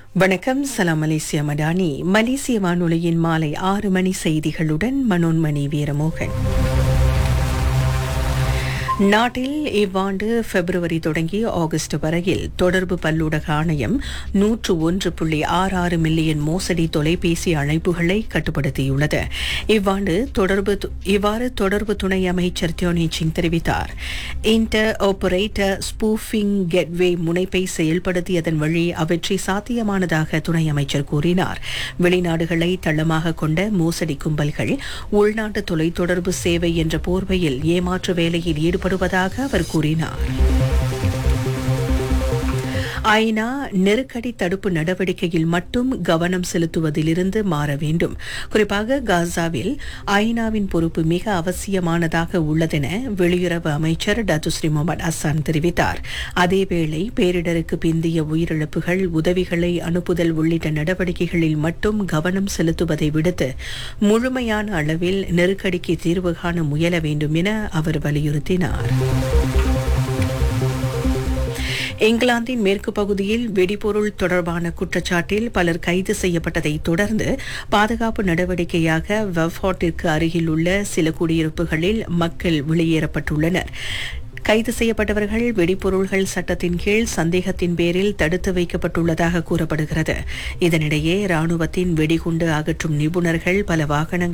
வணக்கம் சலாம் மலேசியா மடானி மலேசிய வானொலியின் மாலை ஆறு மணி செய்திகளுடன் மனோன்மணி வீரமோகன் நாட்டில் இவ்வாண்டு பிப்ரவரி தொடங்கி ஆகஸ்ட் வரையில் தொடர்பு பல்லூடக ஆணையம் நூற்று ஒன்று புள்ளி ஆறு ஆறு மில்லியன் மோசடி தொலைபேசி அழைப்புகளை கட்டுப்படுத்தியுள்ளது இவ்வாண்டு தொடர்பு து- இவ்வாறு தொடர்பு துணை அமைச்சர் தியோனி சிங் தெரிவித்தார் இன்டர் ஆபரேட்டர் ஸ்பூஃபிங் கெட்வே முனைப்பை செயல்படுத்தியதன் வழி அவற்றை சாத்தியமானதாக துணை அமைச்சர் கூறினார் வெளிநாடுகளை தளமாக கொண்ட மோசடி கும்பல்கள் உள்நாட்டு தொலைத்தொடர்பு சேவை என்ற போர்வையில் ஏமாற்று வேலையில் ஈடுபடுவதாக அவர் கூறினார் ஐநா நெருக்கடி தடுப்பு நடவடிக்கையில் மட்டும் கவனம் செலுத்துவதிலிருந்து மாற வேண்டும் குறிப்பாக காசாவில் ஐநாவின் பொறுப்பு மிக அவசியமானதாக உள்ளதென வெளியுறவு அமைச்சர் டத்துஸ்ரீ முகமது அசான் தெரிவித்தார் அதேவேளை பேரிடருக்கு பிந்திய உயிரிழப்புகள் உதவிகளை அனுப்புதல் உள்ளிட்ட நடவடிக்கைகளில் மட்டும் கவனம் செலுத்துவதை விடுத்து முழுமையான அளவில் நெருக்கடிக்கு தீர்வு காண முயல வேண்டும் என அவர் வலியுறுத்தினார் இங்கிலாந்தின் மேற்கு பகுதியில் வெடிபொருள் தொடர்பான குற்றச்சாட்டில் பலர் கைது செய்யப்பட்டதை தொடர்ந்து பாதுகாப்பு நடவடிக்கையாக வெவ்ஹாட்டிற்கு அருகில் உள்ள சில குடியிருப்புகளில் மக்கள் வெளியேறப்பட்டுள்ளனர் கைது செய்யப்பட்டவர்கள் வெடிபொருள்கள் சட்டத்தின் கீழ் சந்தேகத்தின் பேரில் தடுத்து வைக்கப்பட்டுள்ளதாக கூறப்படுகிறது இதனிடையே ராணுவத்தின் வெடிகுண்டு அகற்றும் நிபுணர்கள் பல வாகனங்கள்